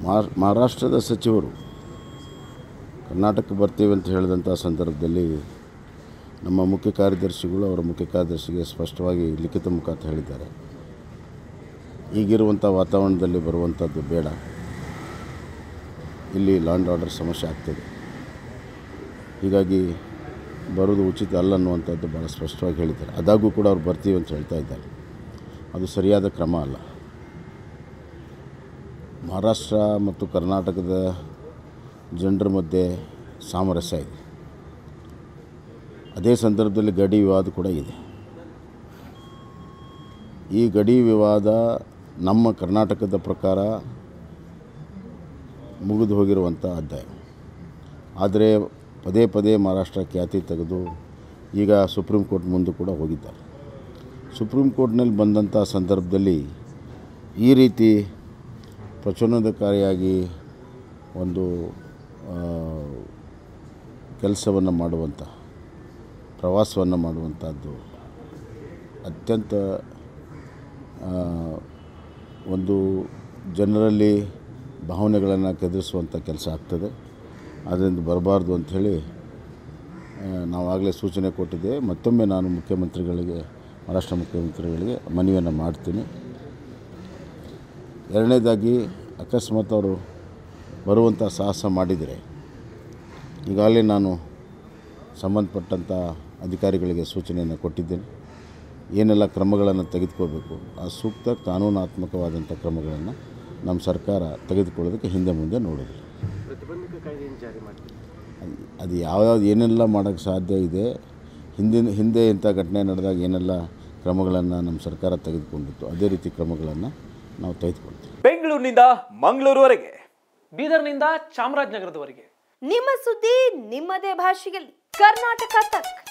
ಮಹಾರ್- ಮಹಾರಾಷ್ಟ್ರದ ಸಚಿವರು ಕರ್ನಾಟಕಕ್ಕೆ ಬರ್ತೀವಿ ಅಂತ ಹೇಳಿದಂಥ ಸಂದರ್ಭದಲ್ಲಿ ನಮ್ಮ ಮುಖ್ಯ ಕಾರ್ಯದರ್ಶಿಗಳು ಅವರ ಮುಖ್ಯ ಕಾರ್ಯದರ್ಶಿಗೆ ಸ್ಪಷ್ಟವಾಗಿ ಲಿಖಿತ ಮುಖಾಂತರ ಹೇಳಿದ್ದಾರೆ ಈಗಿರುವಂಥ ವಾತಾವರಣದಲ್ಲಿ ಬರುವಂಥದ್ದು ಬೇಡ ಇಲ್ಲಿ ಲಾಂಡ್ ಆರ್ಡರ್ ಸಮಸ್ಯೆ ಆಗ್ತದೆ ಹೀಗಾಗಿ ಬರೋದು ಉಚಿತ ಅಲ್ಲ ಅನ್ನುವಂಥದ್ದು ಭಾಳ ಸ್ಪಷ್ಟವಾಗಿ ಹೇಳಿದ್ದಾರೆ ಅದಾಗೂ ಕೂಡ ಅವ್ರು ಬರ್ತೀವಿ ಅಂತ ಹೇಳ್ತಾ ಇದ್ದಾರೆ ಅದು ಸರಿಯಾದ ಕ್ರಮ ಅಲ್ಲ ಮಹಾರಾಷ್ಟ್ರ ಮತ್ತು ಕರ್ನಾಟಕದ ಜನರ ಮಧ್ಯೆ ಸಾಮರಸ್ಯ ಇದೆ ಅದೇ ಸಂದರ್ಭದಲ್ಲಿ ಗಡಿ ವಿವಾದ ಕೂಡ ಇದೆ ಈ ಗಡಿ ವಿವಾದ ನಮ್ಮ ಕರ್ನಾಟಕದ ಪ್ರಕಾರ ಮುಗಿದು ಹೋಗಿರುವಂಥ ಅಧ್ಯಾಯ ಆದರೆ ಪದೇ ಪದೇ ಮಹಾರಾಷ್ಟ್ರ ಖ್ಯಾತಿ ತೆಗೆದು ಈಗ ಸುಪ್ರೀಂ ಕೋರ್ಟ್ ಮುಂದೆ ಕೂಡ ಹೋಗಿದ್ದಾರೆ ಸುಪ್ರೀಂ ಕೋರ್ಟ್ನಲ್ಲಿ ಬಂದಂಥ ಸಂದರ್ಭದಲ್ಲಿ ಈ ರೀತಿ ಪ್ರಚೋದನಕಾರಿಯಾಗಿ ಒಂದು ಕೆಲಸವನ್ನು ಮಾಡುವಂಥ ಪ್ರವಾಸವನ್ನು ಮಾಡುವಂಥದ್ದು ಅತ್ಯಂತ ಆ, ಒಂದು ಜನರಲ್ಲಿ ಭಾವನೆಗಳನ್ನು ಕೆದರಿಸುವಂಥ ಕೆಲಸ ಆಗ್ತದೆ ಅದರಿಂದ ಬರಬಾರ್ದು ಅಂಥೇಳಿ ನಾವಾಗಲೇ ಸೂಚನೆ ಕೊಟ್ಟಿದ್ದೆ ಮತ್ತೊಮ್ಮೆ ನಾನು ಮುಖ್ಯಮಂತ್ರಿಗಳಿಗೆ ಮಹಾರಾಷ್ಟ್ರ ಮುಖ್ಯಮಂತ್ರಿಗಳಿಗೆ ಮನವಿಯನ್ನು ಮಾಡ್ತೀನಿ ಎರಡನೇದಾಗಿ ಅಕಸ್ಮಾತ್ ಅವರು ಬರುವಂಥ ಸಾಹಸ ಮಾಡಿದರೆ ಈಗಾಗಲೇ ನಾನು ಸಂಬಂಧಪಟ್ಟಂಥ ಅಧಿಕಾರಿಗಳಿಗೆ ಸೂಚನೆಯನ್ನು ಕೊಟ್ಟಿದ್ದೇನೆ ಏನೆಲ್ಲ ಕ್ರಮಗಳನ್ನು ತೆಗೆದುಕೋಬೇಕು ಆ ಸೂಕ್ತ ಕಾನೂನಾತ್ಮಕವಾದಂಥ ಕ್ರಮಗಳನ್ನು ನಮ್ಮ ಸರ್ಕಾರ ತೆಗೆದುಕೊಳ್ಳೋದಕ್ಕೆ ಹಿಂದೆ ಮುಂದೆ ನೋಡೋದಿಲ್ಲ ಪ್ರತಿಬಂಧಕ ಕಾಯ್ದೆಯನ್ನು ಜಾರಿ ಮಾಡ್ತೀವಿ ಅದು ಅದು ಯಾವ್ಯಾವ್ದು ಏನೆಲ್ಲ ಮಾಡೋಕ್ಕೆ ಸಾಧ್ಯ ಇದೆ ಹಿಂದಿನ ಹಿಂದೆ ಇಂಥ ಘಟನೆ ನಡೆದಾಗ ಏನೆಲ್ಲ ಕ್ರಮಗಳನ್ನು ನಮ್ಮ ಸರ್ಕಾರ ತೆಗೆದುಕೊಂಡಿತ್ತು ಅದೇ ರೀತಿ ಕ್ರಮಗಳನ್ನು ನಾವು ತೆಗೆದುಕೊಳ್ತೀವಿ ಬೆಂಗಳೂರಿನಿಂದ ಮಂಗಳೂರುವರೆಗೆ ಬೀದರ್ನಿಂದ ಚಾಮರಾಜನಗರದವರೆಗೆ ನಿಮ್ಮ ಸುದ್ದಿ ನಿಮ್ಮದೇ ಭಾಷೆಯಲ್ಲಿ ಕರ್ನಾಟಕ ತಕ್